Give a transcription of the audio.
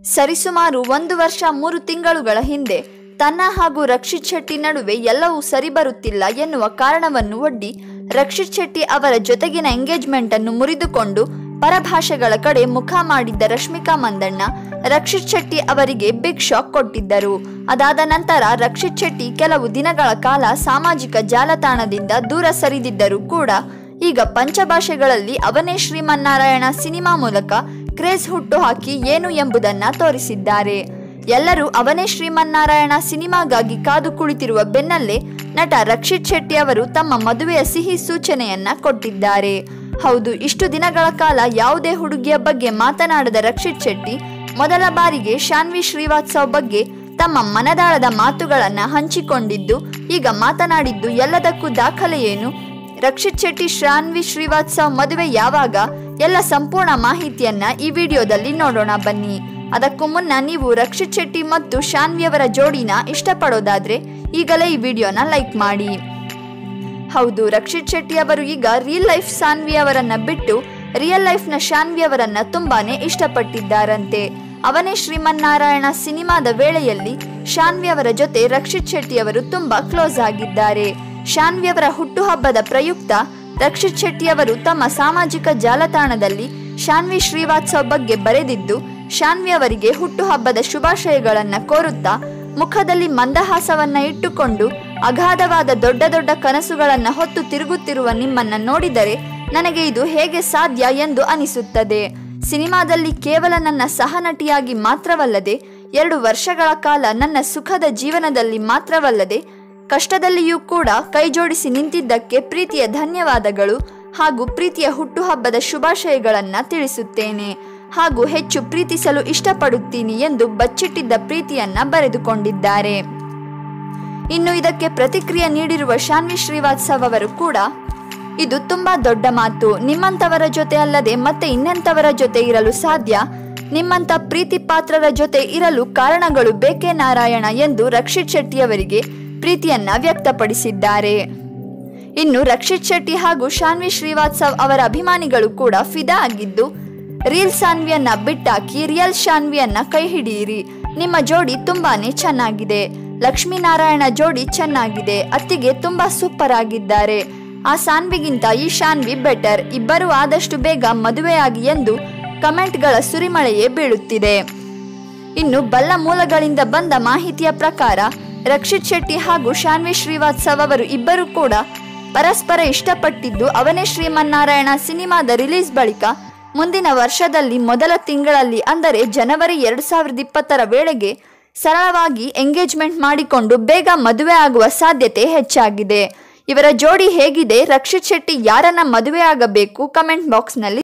ಸರಿಸುಮಾರು ಒಂದು ವರ್ಷ ಮೂರು ತಿಂಗಳುಗಳ ಹಿಂದೆ ತನ್ನ ಹಾಗೂ ರಕ್ಷಿತ್ ಶೆಟ್ಟಿ ನಡುವೆ ಎಲ್ಲವೂ ಸರಿ ಬರುತ್ತಿಲ್ಲ ಎನ್ನುವ ಕಾರಣವನ್ನು ಒಡ್ಡಿ ರಕ್ಷಿತ್ ಶೆಟ್ಟಿ ಅವರ ಜೊತೆಗಿನ ಎಂಗೇಜ್ಮೆಂಟ್ ಅನ್ನು ಮುರಿದುಕೊಂಡು ಪರಭಾಷೆಗಳ ಕಡೆ ಮುಖ ಮಾಡಿದ್ದ ರಶ್ಮಿಕಾ ಮಂದಣ್ಣ ರಕ್ಷಿತ್ ಶೆಟ್ಟಿ ಅವರಿಗೆ ಬಿಗ್ ಶಾಕ್ ಕೊಟ್ಟಿದ್ದರು ಅದಾದ ನಂತರ ರಕ್ಷಿತ್ ಶೆಟ್ಟಿ ಕೆಲವು ದಿನಗಳ ಕಾಲ ಸಾಮಾಜಿಕ ಜಾಲತಾಣದಿಂದ ದೂರ ಸರಿದಿದ್ದರೂ ಕೂಡ ಈಗ ಪಂಚಭಾಷೆಗಳಲ್ಲಿ ಅವನೇ ಶ್ರೀಮನ್ನಾರಾಯಣ ಸಿನಿಮಾ ಮೂಲಕ ಕ್ರೇಜ್ ಹುಟ್ಟು ಹಾಕಿ ಏನು ಎಂಬುದನ್ನ ತೋರಿಸಿದ್ದಾರೆ ಎಲ್ಲರೂ ಅವನೇ ಶ್ರೀಮನ್ನಾರಾಯಣ ಸಿನಿಮಾಗಾಗಿ ಕಾದು ಕುಳಿತಿರುವ ಬೆನ್ನಲ್ಲೇ ನಟ ರಕ್ಷಿತ್ ಶೆಟ್ಟಿ ಅವರು ತಮ್ಮ ಮದುವೆಯ ಸಿಹಿ ಸೂಚನೆಯನ್ನ ಕೊಟ್ಟಿದ್ದಾರೆ ಹೌದು ಇಷ್ಟು ದಿನಗಳ ಕಾಲ ಯಾವುದೇ ಹುಡುಗಿಯ ಬಗ್ಗೆ ಮಾತನಾಡದ ರಕ್ಷಿತ್ ಶೆಟ್ಟಿ ಮೊದಲ ಬಾರಿಗೆ ಶಾನ್ವಿ ಶ್ರೀವಾತ್ಸವ್ ಬಗ್ಗೆ ತಮ್ಮ ಮನದಾಳದ ಮಾತುಗಳನ್ನ ಹಂಚಿಕೊಂಡಿದ್ದು ಈಗ ಮಾತನಾಡಿದ್ದು ಎಲ್ಲದಕ್ಕೂ ದಾಖಲೆ ಏನು ರಕ್ಷಿತ್ ಶೆಟ್ಟಿ ಶಾನ್ವಿ ಶ್ರೀವಾತ್ಸವ್ ಮದುವೆ ಯಾವಾಗ ಎಲ್ಲ ಸಂಪೂರ್ಣ ಮಾಹಿತಿಯನ್ನ ಈ ವಿಡಿಯೋದಲ್ಲಿ ನೋಡೋಣ ಬನ್ನಿ ಅದಕ್ಕೂ ಮುನ್ನ ನೀವು ರಕ್ಷಿತ್ ಶೆಟ್ಟಿ ಮತ್ತು ಶಾನ್ವಿಯವರ ಜೋಡಿನ ಇಷ್ಟಪಡೋದಾದ್ರೆ ಈಗಲೇ ಈ ವಿಡಿಯೋನ ಲೈಕ್ ಮಾಡಿ ಹೌದು ರಕ್ಷಿತ್ ಶೆಟ್ಟಿ ಅವರು ಈಗ ರಿಯಲ್ ಲೈಫ್ ಶಾನ್ವಿ ಅವರನ್ನ ಬಿಟ್ಟು ರಿಯಲ್ ಲೈಫ್ನ ಶಾನ್ವಿ ಅವರನ್ನ ತುಂಬಾನೇ ಇಷ್ಟಪಟ್ಟಿದ್ದಾರಂತೆ ಅವನೇ ಶ್ರೀಮನ್ನಾರಾಯಣ ಸಿನಿಮಾದ ವೇಳೆಯಲ್ಲಿ ಶಾನ್ವಿ ಅವರ ಜೊತೆ ರಕ್ಷಿತ್ ಶೆಟ್ಟಿ ಅವರು ತುಂಬಾ ಕ್ಲೋಸ್ ಆಗಿದ್ದಾರೆ ಶಾನ್ವಿ ಅವರ ಹುಟ್ಟುಹಬ್ಬದ ಪ್ರಯುಕ್ತ ರಕ್ಷಿತ್ ಶೆಟ್ಟಿ ಅವರು ತಮ್ಮ ಸಾಮಾಜಿಕ ಜಾಲತಾಣದಲ್ಲಿ ಶಾನ್ವಿ ಶ್ರೀವಾತ್ಸವ್ ಬಗ್ಗೆ ಬರೆದಿದ್ದು ಶಾನ್ವಿ ಅವರಿಗೆ ಹುಟ್ಟುಹಬ್ಬದ ಶುಭಾಶಯಗಳನ್ನ ಕೋರುತ್ತಾ ಮುಖದಲ್ಲಿ ಮಂದಹಾಸವನ್ನ ಇಟ್ಟುಕೊಂಡು ಅಗಾಧವಾದ ದೊಡ್ಡ ದೊಡ್ಡ ಕನಸುಗಳನ್ನ ಹೊತ್ತು ತಿರುಗುತ್ತಿರುವ ನಿಮ್ಮನ್ನ ನೋಡಿದರೆ ನನಗೆ ಇದು ಹೇಗೆ ಸಾಧ್ಯ ಎಂದು ಅನಿಸುತ್ತದೆ ಸಿನಿಮಾದಲ್ಲಿ ಕೇವಲ ನನ್ನ ಸಹನಟಿಯಾಗಿ ಮಾತ್ರವಲ್ಲದೆ ಎರಡು ವರ್ಷಗಳ ಕಾಲ ನನ್ನ ಸುಖದ ಜೀವನದಲ್ಲಿ ಮಾತ್ರವಲ್ಲದೆ ಕಷ್ಟದಲ್ಲಿಯೂ ಕೂಡ ಕೈಜೋಡಿಸಿ ನಿಂತಿದ್ದಕ್ಕೆ ಪ್ರೀತಿಯ ಧನ್ಯವಾದಗಳು ಹಾಗೂ ಪ್ರೀತಿಯ ಹುಟ್ಟುಹಬ್ಬದ ಶುಭಾಶಯಗಳನ್ನ ತಿಳಿಸುತ್ತೇನೆ ಹಾಗೂ ಹೆಚ್ಚು ಪ್ರೀತಿಸಲು ಇಷ್ಟಪಡುತ್ತೀನಿ ಎಂದು ಬಚ್ಚಿಟ್ಟಿದ್ದ ಪ್ರೀತಿಯನ್ನ ಬರೆದುಕೊಂಡಿದ್ದಾರೆ ಇನ್ನು ಇದಕ್ಕೆ ಪ್ರತಿಕ್ರಿಯೆ ನೀಡಿರುವ ಶಾನ್ವಿ ಶ್ರೀವಾತ್ಸವ್ ಅವರು ಕೂಡ ಇದು ತುಂಬಾ ದೊಡ್ಡ ಮಾತು ನಿಮ್ಮಂತವರ ಜೊತೆ ಅಲ್ಲದೆ ಮತ್ತೆ ಇನ್ನೆಂತವರ ಜೊತೆ ಇರಲು ಸಾಧ್ಯ ನಿಮ್ಮಂತ ಪ್ರೀತಿ ಪಾತ್ರರ ಜೊತೆ ಇರಲು ಕಾರಣಗಳು ಬೇಕೇ ನಾರಾಯಣ ಎಂದು ರಕ್ಷಿತ್ ಶೆಟ್ಟಿಯವರಿಗೆ ಪ್ರೀತಿಯನ್ನ ವ್ಯಕ್ತಪಡಿಸಿದ್ದಾರೆ ಇನ್ನು ರಕ್ಷಿತ್ ಶೆಟ್ಟಿ ಹಾಗೂ ಶಾನ್ವಿ ಶ್ರೀವಾತ್ಸವ್ ಅವರ ಅಭಿಮಾನಿಗಳು ಕೂಡ ಫಿದಾ ಆಗಿದ್ದು ರೀಲ್ ಶಾನ್ವಿಯನ್ನ ಬಿಟ್ಟಾಕಿ ರಿಯಲ್ ಶಾನ್ವಿಯನ್ನ ಕೈ ಹಿಡಿಯಿರಿ ನಿಮ್ಮ ಜೋಡಿ ತುಂಬಾನೇ ಚೆನ್ನಾಗಿದೆ ಲಕ್ಷ್ಮೀನಾರಾಯಣ ಜೋಡಿ ಚೆನ್ನಾಗಿದೆ ಅತ್ತಿಗೆ ತುಂಬಾ ಸೂಪರ್ ಆಗಿದ್ದಾರೆ ಆ ಸಾನ್ವಿಗಿಂತ ಈ ಶಾನ್ವಿ ಬೆಟರ್ ಇಬ್ಬರು ಆದಷ್ಟು ಬೇಗ ಮದುವೆಯಾಗಿ ಎಂದು ಕಮೆಂಟ್ಗಳ ಸುರಿಮಳೆಯೇ ಬೀಳುತ್ತಿದೆ ಇನ್ನು ಬಲ್ಲ ಮೂಲಗಳಿಂದ ಬಂದ ಮಾಹಿತಿಯ ಪ್ರಕಾರ ರಕ್ಷಿತ್ ಶೆಟ್ಟಿ ಹಾಗೂ ಶಾನ್ವಿ ಶ್ರೀವಾತ್ಸವ್ ಅವರು ಇಬ್ಬರು ಕೂಡ ಪರಸ್ಪರ ಇಷ್ಟಪಟ್ಟಿದ್ದು ಅವನೇ ಶ್ರೀಮನ್ನಾರಾಯಣ ಸಿನಿಮಾದ ರಿಲೀಸ್ ಬಳಿಕ ಮುಂದಿನ ವರ್ಷದಲ್ಲಿ ಮೊದಲ ತಿಂಗಳಲ್ಲಿ ಅಂದರೆ ಜನವರಿ ಎರಡು ಸಾವಿರದ ಇಪ್ಪತ್ತರ ವೇಳೆಗೆ ಸರಳವಾಗಿ ಎಂಗೇಜ್ಮೆಂಟ್ ಮಾಡಿಕೊಂಡು ಬೇಗ ಮದುವೆ ಆಗುವ ಸಾಧ್ಯತೆ ಹೆಚ್ಚಾಗಿದೆ ಇವರ ಜೋಡಿ ಹೇಗಿದೆ ರಕ್ಷಿತ್ ಶೆಟ್ಟಿ ಯಾರನ್ನ ಮದುವೆ ಆಗಬೇಕು ಕಮೆಂಟ್ ಬಾಕ್ಸ್ನಲ್ಲಿ